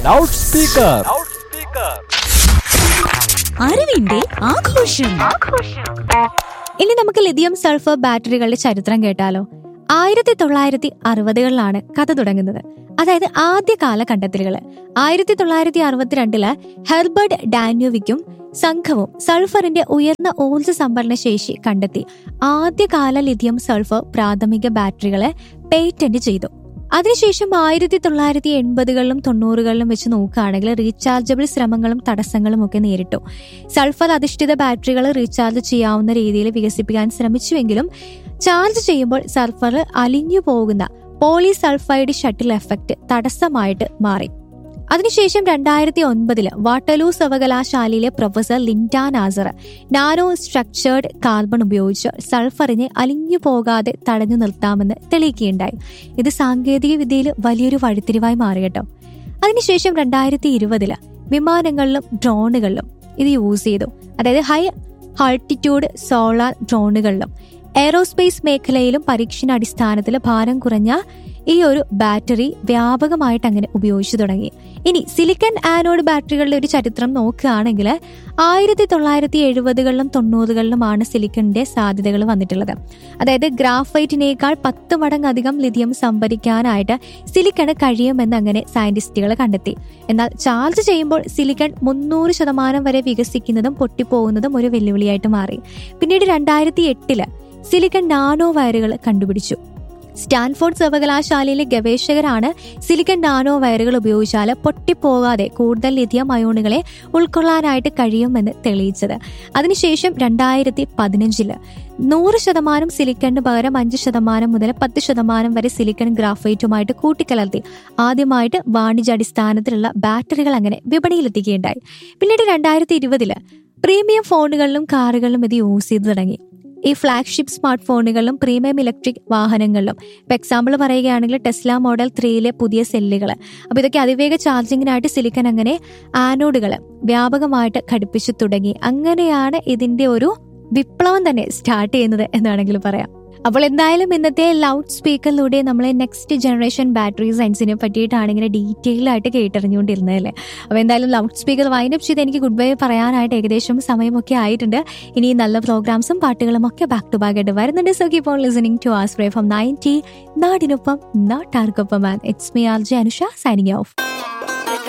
loud speaker അറിവിന്റെ ആഘോഷം ഇനി നമുക്ക് ലിഥിയം സൾഫർ ബാറ്ററികളുടെ ചരിത്രം കേട്ടാലോ ആയിരത്തി തൊള്ളായിരത്തി അറുപതുകളിലാണ് കഥ തുടങ്ങുന്നത് അതായത് ആദ്യകാല കണ്ടെത്തലുകൾ ആയിരത്തി തൊള്ളായിരത്തി അറുപത്തിരണ്ടില് ഹെർബർട്ട് ഡാന്യൂവിക്കും സംഘവും സൾഫറിന്റെ ഉയർന്ന ഊർജ്ജ സംഭരണ ശേഷി കണ്ടെത്തി ആദ്യകാല ലിഥിയം സൾഫർ പ്രാഥമിക ബാറ്ററികളെ പേറ്റന്റ് ചെയ്തു അതിനുശേഷം ആയിരത്തി തൊള്ളായിരത്തി എൺപതുകളിലും തൊണ്ണൂറുകളിലും വെച്ച് നോക്കുകയാണെങ്കിൽ റീചാർജബിൾ ശ്രമങ്ങളും തടസ്സങ്ങളും ഒക്കെ നേരിട്ടു സൾഫർ അധിഷ്ഠിത ബാറ്ററികൾ റീചാർജ് ചെയ്യാവുന്ന രീതിയിൽ വികസിപ്പിക്കാൻ ശ്രമിച്ചുവെങ്കിലും ചാർജ് ചെയ്യുമ്പോൾ സൾഫർ അലിഞ്ഞു പോകുന്ന പോളിസൾഫൈഡ് ഷട്ടിൽ എഫക്റ്റ് തടസ്സമായിട്ട് മാറി അതിനുശേഷം രണ്ടായിരത്തി ഒൻപതില് വാട്ടലൂ സർവകലാശാലയിലെ professor Linda Nazar nano structured carbon ഉപയോഗിച്ച് സൾഫറിനെ അലിഞ്ഞു പോകാതെ തടഞ്ഞു നിർത്താമെന്ന് തെളിയിക്കുകയുണ്ടായി ഇത് സാങ്കേതിക വിദ്യയിൽ വലിയൊരു വഴിത്തിരിവായി മാറി കേട്ടോ അതിനുശേഷം രണ്ടായിരത്തി ഇരുപതില് വിമാനങ്ങളിലും ഡ്രോണുകളിലും ഇത് യൂസ് ചെയ്തു അതായത് ഹൈ ആൾട്ടിറ്റ്യൂഡ് സോളാർ ഡ്രോണുകളിലും എയറോസ്പേസ് മേഖലയിലും പരീക്ഷണാടിസ്ഥാനത്തിൽ ഭാരം കുറഞ്ഞ ഈ ഒരു ബാറ്ററി വ്യാപകമായിട്ട് അങ്ങനെ ഉപയോഗിച്ചു തുടങ്ങി ഇനി സിലിക്കൺ ആനോഡ് ബാറ്ററികളുടെ ഒരു ചരിത്രം നോക്കുകയാണെങ്കിൽ ആയിരത്തി തൊള്ളായിരത്തി എഴുപതുകളിലും തൊണ്ണൂറുകളിലുമാണ് സിലിക്കണിന്റെ സാധ്യതകൾ വന്നിട്ടുള്ളത് അതായത് ഗ്രാഫൈറ്റിനേക്കാൾ പത്ത് മടങ്ങ് അധികം ലിഥിയം സംഭരിക്കാനായിട്ട് സിലിക്കണ് കഴിയുമെന്ന് അങ്ങനെ സയന്റിസ്റ്റുകൾ കണ്ടെത്തി എന്നാൽ ചാർജ് ചെയ്യുമ്പോൾ സിലിക്കൺ മുന്നൂറ് ശതമാനം വരെ വികസിക്കുന്നതും പൊട്ടിപ്പോകുന്നതും ഒരു വെല്ലുവിളിയായിട്ട് മാറി പിന്നീട് രണ്ടായിരത്തി എട്ടില് സിലിക്കൺ നാനോ വയറുകൾ കണ്ടുപിടിച്ചു സ്റ്റാൻഫോർഡ് സർവകലാശാലയിലെ ഗവേഷകരാണ് സിലിക്കൺ നാനോ വയറുകൾ ഉപയോഗിച്ചാൽ പൊട്ടിപ്പോകാതെ കൂടുതൽ ലിഥിയം അയോണുകളെ ഉൾക്കൊള്ളാനായിട്ട് കഴിയുമെന്ന് തെളിയിച്ചത് അതിനുശേഷം രണ്ടായിരത്തി പതിനഞ്ചില് നൂറ് ശതമാനം സിലിക്കണിന് പകരം അഞ്ച് ശതമാനം മുതൽ പത്ത് ശതമാനം വരെ സിലിക്കൺ ഗ്രാഫൈറ്റുമായിട്ട് കൂട്ടിക്കലർത്തി ആദ്യമായിട്ട് വാണിജ്യാടിസ്ഥാനത്തിലുള്ള ബാറ്ററികൾ അങ്ങനെ വിപണിയിലെത്തിക്കുകയുണ്ടായി പിന്നീട് രണ്ടായിരത്തി ഇരുപതില് പ്രീമിയം ഫോണുകളിലും കാറുകളിലും ഇത് യൂസ് ചെയ്തു തുടങ്ങി ഈ ഫ്ലാഗ്ഷിപ്പ് സ്മാർട്ട് ഫോണുകളിലും പ്രീമിയം ഇലക്ട്രിക് വാഹനങ്ങളിലും ഇപ്പൊ എക്സാമ്പിൾ പറയുകയാണെങ്കിൽ ടെസ്ല മോഡൽ ത്രീയിലെ പുതിയ സെല്ലുകൾ അപ്പൊ ഇതൊക്കെ അതിവേഗ ചാർജിങ്ങിനായിട്ട് സിലിക്കൺ അങ്ങനെ ആനോഡുകൾ വ്യാപകമായിട്ട് ഘടിപ്പിച്ചു തുടങ്ങി അങ്ങനെയാണ് ഇതിന്റെ ഒരു വിപ്ലവം തന്നെ സ്റ്റാർട്ട് ചെയ്യുന്നത് എന്നാണെങ്കിൽ പറയാം അപ്പോൾ എന്തായാലും ഇന്നത്തെ ലൗഡ് സ്പീക്കറിലൂടെ നമ്മൾ നെക്സ്റ്റ് ജനറേഷൻ ബാറ്ററി സയൻസിനെ പറ്റിയിട്ടാണ് ഇങ്ങനെ ഡീറ്റെയിൽ ആയിട്ട് കേട്ടറിഞ്ഞുകൊണ്ടിരുന്നത് അല്ലേ അപ്പോൾ എന്തായാലും ലൗഡ് സ്പീക്കർ വൈൻഡപ്പ് ചെയ്ത് എനിക്ക് ഗുഡ് ബൈ പറയാനായിട്ട് ഏകദേശം സമയമൊക്കെ ആയിട്ടുണ്ട് ഇനി നല്ല പ്രോഗ്രാംസും പാട്ടുകളും ഒക്കെ ബാക്ക് ടു ബാക്ക് ആയിട്ട് വരുന്നുണ്ട് so keep on listening to us ഫ്രേ ഫ്രം നയൻറ്റി നാടിനൊപ്പം നാട്ടാർക്കൊപ്പം it's me R J Anusha signing of